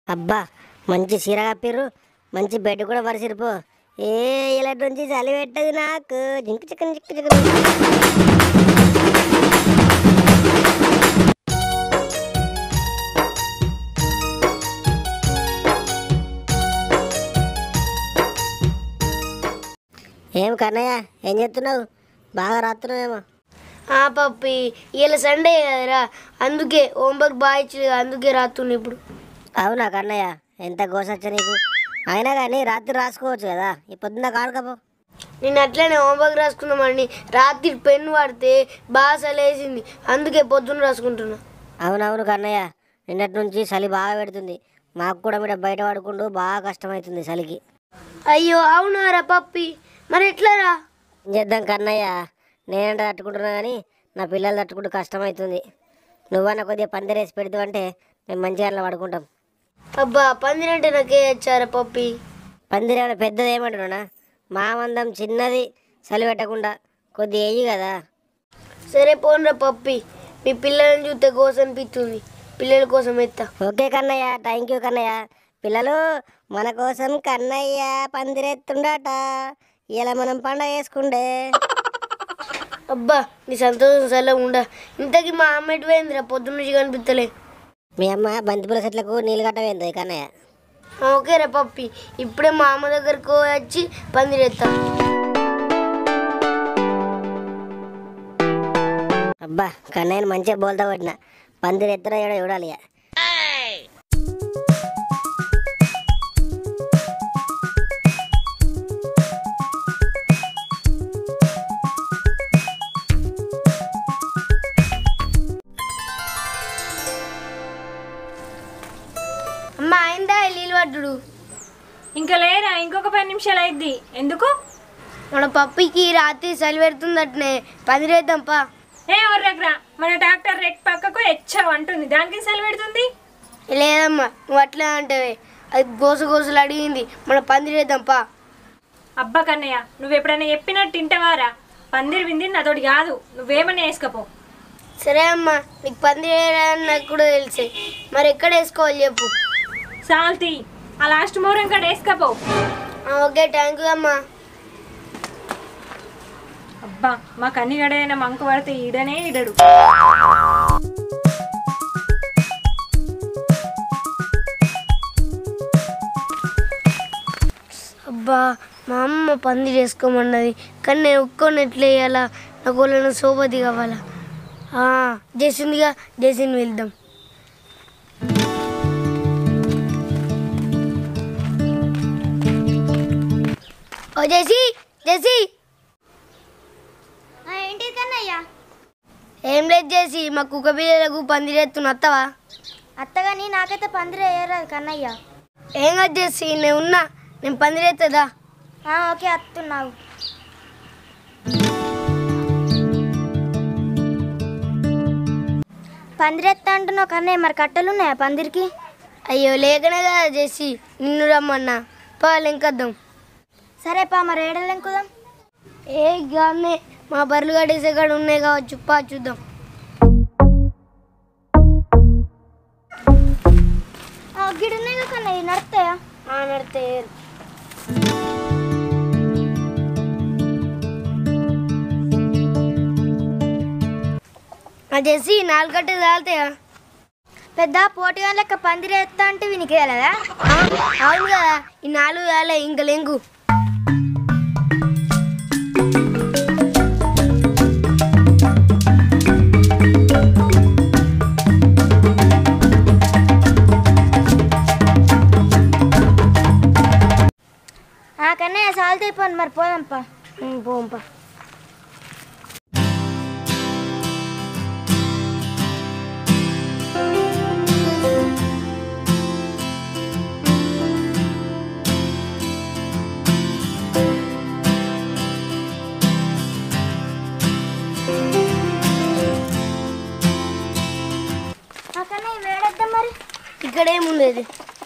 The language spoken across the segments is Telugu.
అబ్బా మంచి చీర కప్పిర్రు మంచి బెడ్ కూడా పరిసిరిపో ఏ ఇలా నుంచి చలి పెట్టదు నాకు జింక చికెన్ జింక చికెన్ ఏం కన్నయ్య ఏం చేస్తున్నావు బాగా రాస్తున్నావేమో ఆ పప్పి ఇలా సండే కదరా అందుకే హోంవర్క్ బాగా ఇచ్చింది అందుకే రాత్తుంది ఇప్పుడు అవునా కన్నయ్య ఎంత గోసొచ్చా నీకు అయినా కానీ రాత్రి రాసుకోవచ్చు కదా ఈ పొద్దున్న కాడుకపో నేను అట్లనే హోంవర్క్ రాసుకుందామని రాత్రి పెన్ వాడితే బాగా సలేసింది అందుకే పొద్దున్న రాసుకుంటున్నా అవునవును కన్నయ్య నిన్నటి నుంచి చలి బాగా పెడుతుంది మాకు కూడా మీద బయట పడుకుంటూ బాగా కష్టమవుతుంది చలికి అయ్యో అవునారా పప్పి మరి ఎట్లారా ఏం చేద్దాం కన్నయ్య నేనంటే తట్టుకుంటున్నా కానీ నా పిల్లలు తట్టుకుంటూ కష్టమవుతుంది నువ్వన్న కొద్దిగా పందిరేసి పెడతావు అంటే మేము మంచిగా అట్లా పడుకుంటాం అబ్బా పందిరంటే నాకే వచ్చారా పప్పి పందిరేమైనా పెద్దది ఏమంటున్నా మా మందం చిన్నది చలి పెట్టకుండా కొద్దిగా వేయి కదా సరే పోన్రా పప్పి మీ పిల్లల్ని చూస్తే గోస అనిపిస్తుంది పిల్లల కోసం ఎత్తా okay Kannayya thank you Kannayya పిల్లలు మన కోసం కన్నయ్య పందిరెత్తుండట ఇలా మనం పండగ చేసుకుండే అబ్బా నీ సంతోషం సలా ఉండ ఇంతకీ మా అమ్మ ఎటు పోయిందిరా పొద్దున్న నుంచి కనిపిస్తలే మీ అమ్మ బంతిపూల చెట్లకు నీళ్ళు కట్టవేంది కన్నయ్య ఆ, ఓకేరా పప్పి ఇప్పుడే మా అమ్మ దగ్గరకు వచ్చి పందిరెత్తా అబ్బా కన్నయ్యని మంచిగా బోల్తా పట్టిన పందిరి ఎత్తున ఏడో చూడాలి ఇక. అమ్మ అయిందా నీళ్ళు పట్టుడు ఇంకా లేరా ఇంకొక పది నిమిషాలు అయింది ఎందుకు మన పప్పికి రాత్రి చలి పెడుతుందటనే పందిరేద్దాంపా ఏ ఒర్రగ్రా మన డాక్టర్ రెక్ పక్కకు హెచ్చావు అంటుంది దానికి సెలవు పెడుతుంది లేదమ్మా నువ్వు అట్లా అంటావే అది గోస గోసలు అడిగింది మన పందిరేద్దాంపా అబ్బా కన్నయ్య నువ్వు ఎప్పుడైనా చెప్పినట్టు తింటవారా పందిరి వింది నాతోటి కాదు నువ్వేమన్నా వేసుకపో సరే అమ్మా నీకు పందిరేయాలని నాకు కూడా తెలిసే మరి ఎక్కడ వేసుకోవాలి చెప్పు సాల్తీ ఆ లాస్ట్ మోరం కాడ వేసుకపో ఆ, ఓకే థ్యాంక్ యూ అమ్మా అబ్బా మా కన్నిగడైన మంకు పడితే ఈడనే ఈడడు అబ్బా మా అమ్మ పంది చేసుకోమన్నది కానీ నేను ఒక్కొని ఎట్లా వేయాలా నాకు వాళ్ళని సోపతి కావాలా ఆ, జేసిందిగా జేసిని వెళ్దాం ఓ జేసి జేసి ఏంటి కన్నయ్యా ఏం లేదు చేసి మా కుక్క పిల్లలకు పందిరేస్తున్న అత్తవా అత్తగాని నాకైతే పందిరి వేయరాదు కన్నయ్య ఏం కాదు చేసి నేను ఉన్నా నేను పందిరేస్తుందా ఆ, ఓకే అత్తున్నావు పందిరెత్తా అంటున్నావు కన్నయ్య మరి కట్టెలు ఉన్నాయా పందిరికి అయ్యో లేకనే కదా చేసి నిన్ను రమ్మన్నా పాలు ఇంకద్దాం సరే పా మరి ఏడలు ఎంకుదాం ఏ గానే మా బర్రెలు కట్టేసే కాడ ఉన్నాయి కావచ్చు పా చూద్దాం గిడి ఉన్నాయి కదా కన్నయ్య నడుస్తాయా ఆ, నడితే ఏరు. ఆ చేసి నాలుగు కట్టే తాగుతాయా పెద్ద పోటీగా లెక్క పందిరెత్తా అంటే వినికి వెళ్ళదా అవును కదా ఈ నాలుగు కాలే ఇంకా లెంగు ఆ కన్నయ్య సాల్ట్ అయిపోయింది మరి పోదాంపా పోంపా ఆ కన్నయ్య వేడేద్దాం మరి ఇక్కడ ఏముంది అది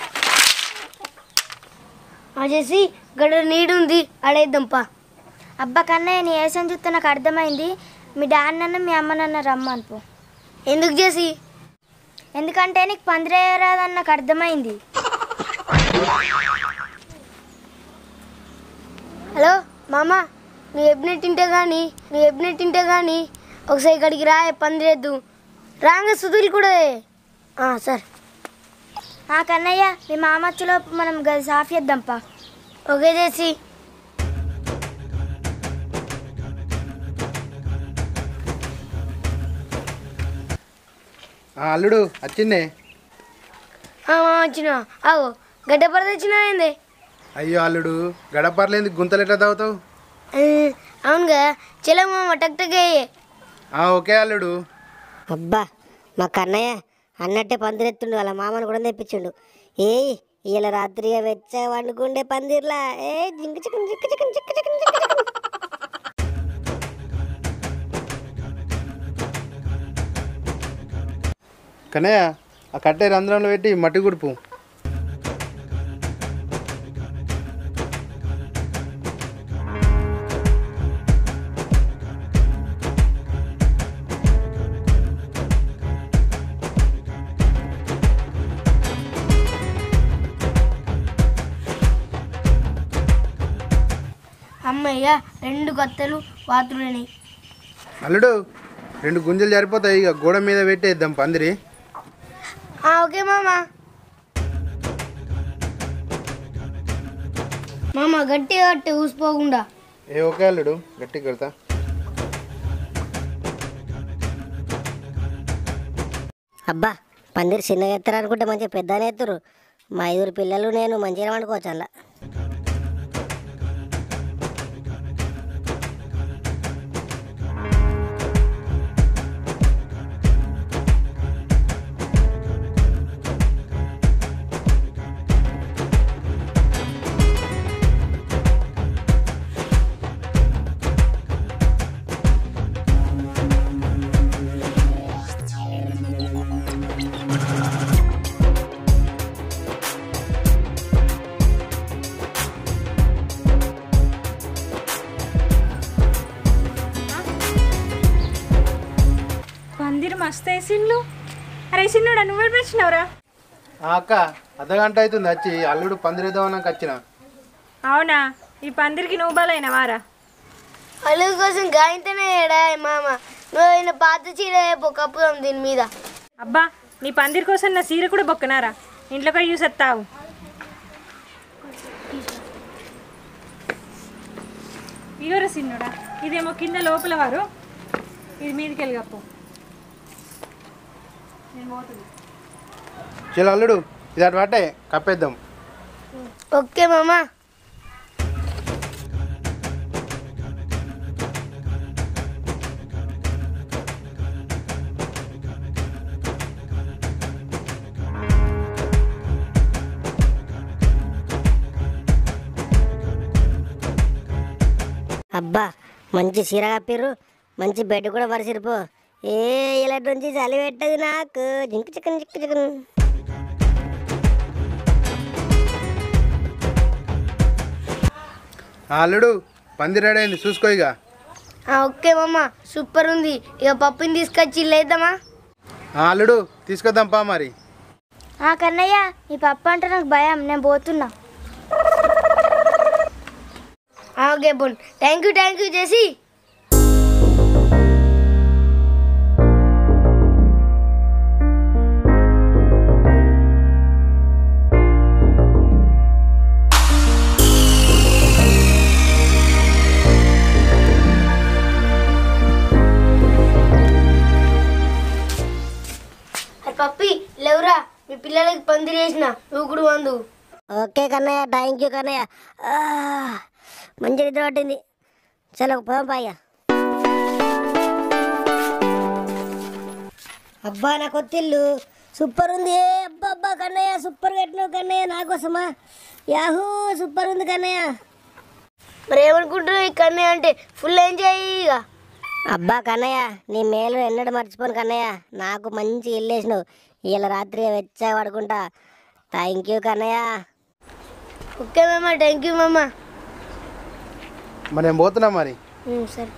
ఆ చేసి ఇక్కడ నీడు ఉంది అడేద్దాంపా అబ్బా కన్నయ్య నీ వేసం చూస్తే నాకు అర్థమైంది మీ డాన్నన్న మీ అమ్మనన్న రమ్మను పో ఎందుకు చేసి ఎందుకంటే నీకు పందిరేయరాదని నాకు అర్థమైంది హలో మామ నువ్వు ఎబ్బినట్టు తింటే కానీ నువ్వు ఎబ్బినట్టు తింటే కానీ ఒకసారి ఇక్కడికి రా పందిరేద్దు రాగా సుధులు కూడా ఆ, సరే ఆ కన్నయ్య మీ మామ వచ్చేలోపు మనం గది సాఫ్ చేద్దాంపా ఓకే చేసి ఆ, అల్లుడు వచ్చిందే ఆ, మామ వచ్చిన ఆగో గడ్డ పరద వచ్చినా ఏంది అయ్యో అల్లుడు గడపర్లేంది గుంతలు ఎట్లా తాగుతావు ఆ, అవునుగా చెల్ల మామ టక్ టక్ అయ్యే ఆ, ఓకే అల్లుడు అబ్బా మా కన్నయ్య అన్నట్టే పందిరెత్తుండు వాళ్ళ మామను కూడా తెప్పించిండు ఏ ఇలా రాత్రి వెచ్చ వండుకుండే పందిర్లా ఏ జింక చికెన్ జింక చికెన్ జింక చికెన్ జింక చికెన్ కన్నయ్య ఆ కట్టే రంధ్రంలో పెట్టి మట్టి గుడుపు అమ్మయ్య రెండు కత్తెలు పాత్రులని అల్లుడు రెండు గుంజలు సరిపోతాయి ఇక గోడ మీద పెట్టేద్దాం పందిరి ఓకే మామ మామ గట్టిగా కట్టే ఊసిపోకుండా ఏ ఓకే అల్లుడు గట్టి కడతా అబ్బా పందిరి చిన్నగా ఎత్తారు అనుకుంటే మంచిగా పెద్దనే ఎత్తురు మా ఐదుగురు పిల్లలు నేను మంచిగా వండుకోవచ్చు అలా పందిరి మస్తు వేసిండ్లు అరే సిన్నుడా నువ్వు వచ్చినావురా ఆ, అక్క అర్ధగంట అవుతుంది వచ్చి అల్లుడు పందిరేద్దామన్నాక వచ్చిన అవునా ఈ పందిరికి నువ్వు బలైన వారా అలుగు కోసం గాయంతోనే ఏడా మామ నువ్వు ఆయన పాత చీర వేపు కప్పుదాం దీని మీద అబ్బా నీ పందిరి కోసం నా సీర కూడా బొక్కనారా ఇంట్లోకి పోయి చూసెత్తావు ఇగోరా సిన్నుడా ఇదేమో కింద లోపల వారు ఇది మీదకి వెళ్ళగప్పు నేను పోతుంది చలో అల్లుడు ఇది అటు పట్టే కప్పేద్దాం ఓకే మామ అబ్బా మంచి చీర కప్పిర్రు మంచి బెడ్ కూడా పరిసిరిపో ఏ ఇలా నుంచి చలి పెట్టదు నాకు జింక చికెన్ జింక చికెన్ ఆ, అల్లుడు పందిరి రెడీ అయింది చూసుకో ఇక ఆ, ఓకే మామ సూపర్ ఉంది ఇక పప్పుని తీసుకొచ్చి లేద్దామా ఆ, అల్లుడు తీసుకొద్దాం పా మరి ఆ కన్నయ్య నీ పప్పు అంటే నాకు భయం నేను పోతున్నా ఆ, okay bone thank you thank you చేసి అరే పప్పి లేవురా మీ పిల్లలకి పందిరి వేసిన నువ్వు కూడా వందు okay Kannayya thank you Kannayya ఆ, మంచి నిద్ర పట్టింది చలో పోదాం పాయ్యా అబ్బా నా కొత్తిల్లు సూపర్ ఉంది ఏ అబ్బా అబ్బా కన్నయ్య సూపర్ పెట్టినావు కన్నయ్య నా కోసమా యాహూ సూపర్ ఉంది కన్నయ్య మరి ఏమనుకుంటున్నావు ఈ కన్నయ్య అంటే ఫుల్ ఎంజాయ్ ఇక అబ్బా కన్నయ్య నీ మేలు ఎన్నడూ మర్చిపోను కన్నయ్య నాకు మంచి ఇల్లు వేసినావు ఇలా రాత్రి వెచ్చా పడుకుంటా థ్యాంక్ యూ కన్నయ్య ఓకే మామ థ్యాంక్ యూ మామ మరి నేను పోతున్నా మరి ఉమ్, సరే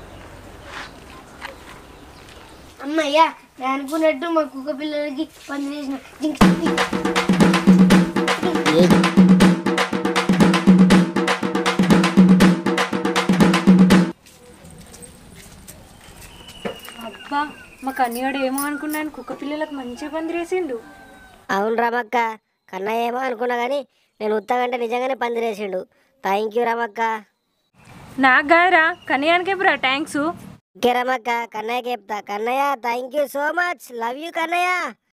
అమ్మయ్యా నేను అనుకున్నట్టు మా కుక్క పిల్లలకి పని చేసిన ఏ అబ్బా మా కన్యాడు ఏమో అనుకున్నాను కుక్క పిల్లలకు మంచిగా పందిరేసిండు అవును రమక్క కన్నయ్య ఏమో అనుకున్నా కానీ నేను ఉత్తగంటే నిజంగానే పందిరేసిండు థ్యాంక్ యూ రమక్క నాకు కాదురా కన్యానికే బ్రా థ్యాంక్స్ ఇంకే రమక్క కన్నయ్యకి చెప్తా Kannayya thank you so much love you Kannayya